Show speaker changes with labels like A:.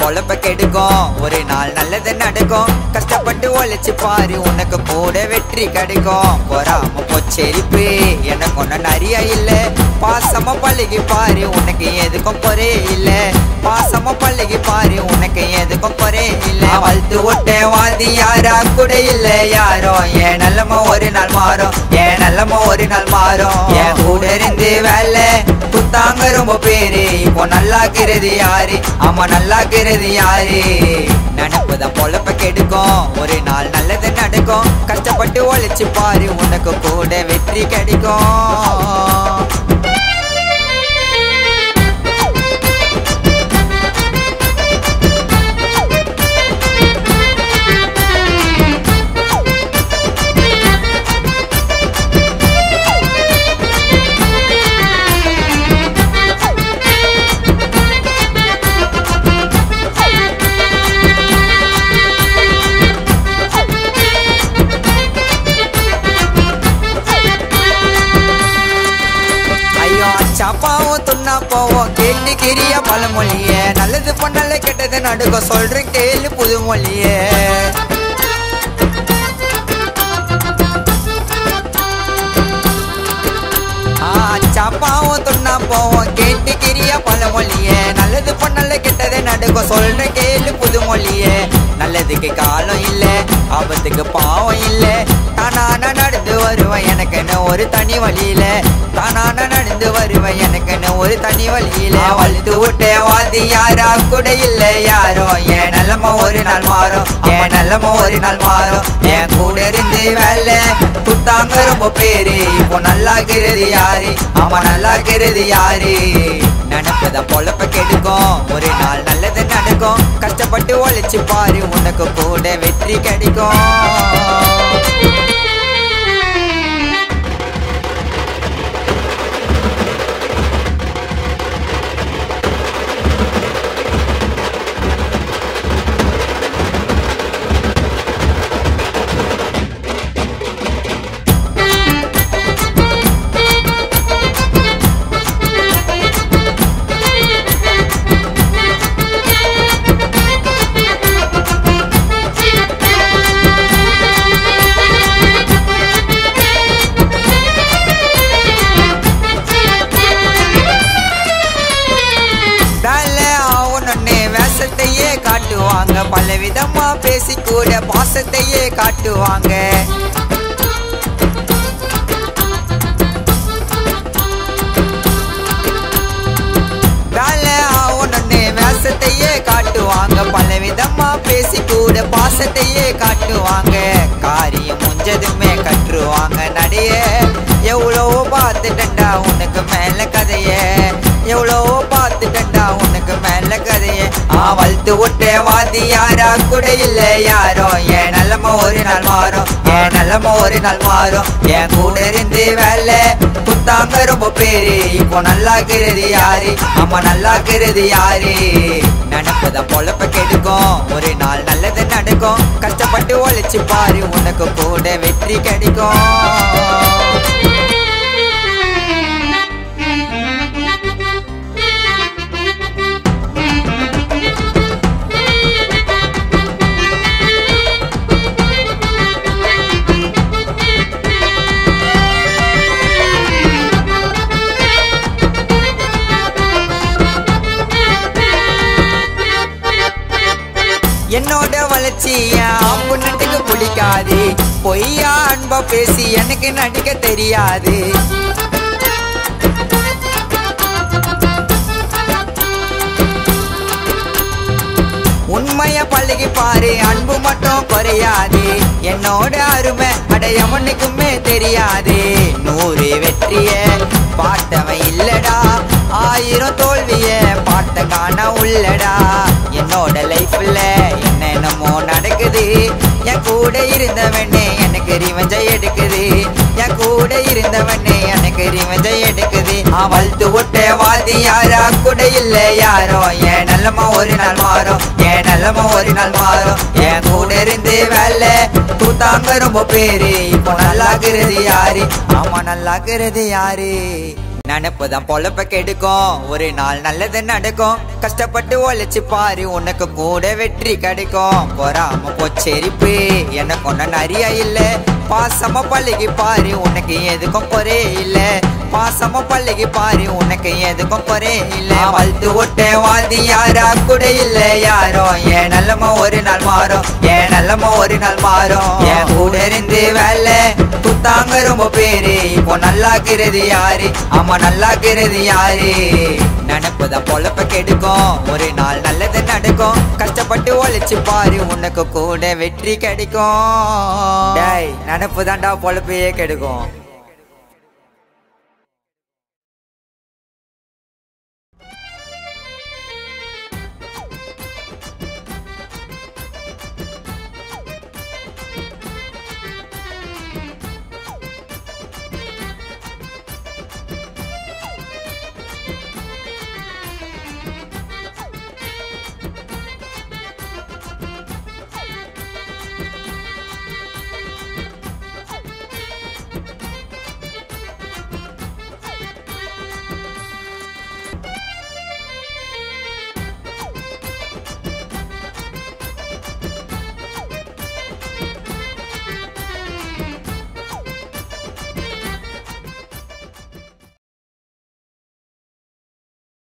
A: பொழப்ப கெடுக்கும் ஒரு நாள் நல்லது நடக்கும் கஷ்டப்பட்டு உழைச்சு பாரு உனக்கு கூட வெற்றி கிடைக்கும் பொறாம பொச்செரிப்பு எனக்கு ஒண்ணு நிறைய இல்ல பாசமா பழகி பாரு உனக்கு எதுக்கும் குறை இல்ல பாசமா பழகி பாரு உனக்கு எதுக்கும் குறை இல்ல வளர்த்து விட்ட வாதி யாரா கூட இல்ல யாரோ என் நல்லமோ ஒரு நாள் மாறும் என் நல்லமோ ஒரு நாள் மாறும் என் கூட இருந்து வேலை குத்தாங்க ரொம்ப பேரு இப்போ நல்லாக்குறது யாரு ஆமா நல்லாக்குறது யாரு நினப்புதான் பொழப்ப கெடுக்கும் ஒரு நாள் நல்லது நடக்கும் கஷ்டப்பட்டு உழைச்சு பாரு உனக்கு கூட வெற்றி கிடைக்கும் ஐயோ அச்சாப்பாவும் துண்ணா போவோம் கேட்டு கிரிய பழமொழியே நல்லது பண்ணல கெட்டது நடுக்க சொல்றேன் கேளு புது மொழியே அச்சாப்பாவும் துண்ணா போவோம் கேட்டு கிரிய பழமொழியே நல்லது பண்ணல கெட்டது நடுக்க சொல்றேன் கேளு புது மொழியே நல்லதுக்கு காலம் இல்ல ஆபத்துக்கு பாவம் இல்ல தானான நடந்து வருவேன் எனக்குன்னு ஒரு தனி வழியில தானான நடந்து வருவேன் எனக்குன்னு ஒரு தனி வழியில வளர்த்து விட்ட வாதி யாரா கூட இல்ல யாரோ என் நிலம ஒரு நாள் மாறும் என் நிலம ஒரு நாள் மாறும் என் கூட இருந்து வேலை குத்தாங்க ரொம்ப பேரு இப்போ நல்லாக்குறது யாரு ஆமா நல்லாக்குறது யாரு நினப்பத பொழப்ப கெடுக்கும் ஒரு நாள் நல்லது நடக்கும் கஷ்டப்பட்டு உழைச்சு பாரு உனக்கு கூட வெற்றி கிடைக்கும் வேலை ஆகணும்னு வேஷத்தையே காட்டுவாங்க பல விதமா பேசி கூட பாசத்தையே காட்டுவாங்க வேலை ஆகணும்னு வேஷத்தையே காட்டுவாங்க பல விதமா பேசி கூட பாசத்தையே காட்டுவாங்க காரியம் முஞ்சதுமே கற்றுவாங்க நடைய எவ்வளவோ பார்த்துட்டா உனக்கு மேல கதைய எவ்வளவோ பார்த்துட்டா உனக்கு மேல கதைய ஆ வளர்த்து விட்ட வாதி யாரா கூட இல்ல யாரோ என் நிலம ஒரு நாள் மாறும் என் நிலம ஒரு நாள் மாறும் என் கூட இருந்து வேலை குத்தாங்க ரொம்ப பேரு இப்போ நல்லாக்குறது யாரு ஆமா நல்லாக்குறது யாரு நினப்பத பொழப்ப கெடுக்கும் ஒரு நாள் நல்லது நடக்கும் கஷ்டப்பட்டு உழைச்சு பாரு உனக்கு கூட வெற்றி கிடைக்கும் என்னோட வளர்ச்சி என் ஆம்புனட்டுக்கு பிடிக்காது பொய்யா அன்பா பேசி எனக்கு நடிக்க தெரியாது உண்மைய பழகி பாரு அன்பு மட்டும் குறையாது என்னோட அருமை அடையவனுக்குமே தெரியாது நூறு வெற்றிய பாட்டவன் இல்லடா ஆயிரம் தோல்விய பாட்ட காண உள்ளடா என்னோட லைஃப்ல என்னென்னமோ நடக்குது என் கூட இருந்தவனே எனக்கு ரிவஞ்ச எடுக்குது என் கூட இருந்தவனே எனக்கு ரிவஞ்ச எடுக்குது வளர்த்து விட்ட வாதி யாரா கூட இல்ல யாரோ என் நல்லமா ஒரு நாள் மாறும் என் நல்லமா ஒரு நாள் மாறும் என் கூட இருந்து வேலை தூத்தாங்க ரொம்ப பேரு இப்போ நல்லாக்குறது யாரு ஆமா நல்லாக்குறது யாரு நினப்பு தான் பொழப்ப கெடுக்கும் ஒரு நாள் நல்லது நடக்கும் கஷ்டப்பட்டு உழைச்சு பாரு உனக்கு கூட வெற்றி கிடைக்கும் பொறாம பொச்சரிப்பு எனக்கு ஒன்ன நிறைய இல்ல பாசமா பழகி பாரு உனக்கு எதுக்கும் குறை இல்ல பாசமா பழகி பாரு உனக்கு எதுக்கும் குறை இல்ல வளர்த்து விட்ட வாழ்ந்து யாரா கூட இல்ல யாரோ என் நல்லம ஒரு நாள் மாறும் என் நல்லம ஒரு நாள் மாறும் என் கூட இருந்து வேலை குத்தாங்க ரொம்ப பேரு இப்போ நல்லாக்குறது யாரு ஆமா நல்லாக்குறது யாரு நினப்புதான் பொழப்ப கெடுக்கும் ஒரு நாள் நல்லது நடக்கும் கஷ்டப்பட்டு உழைச்சு பாரு உனக்கு கூட வெற்றி கிடைக்கும் டேய் நினப்பு தான்டா பொழப்பையே கெடுக்கும்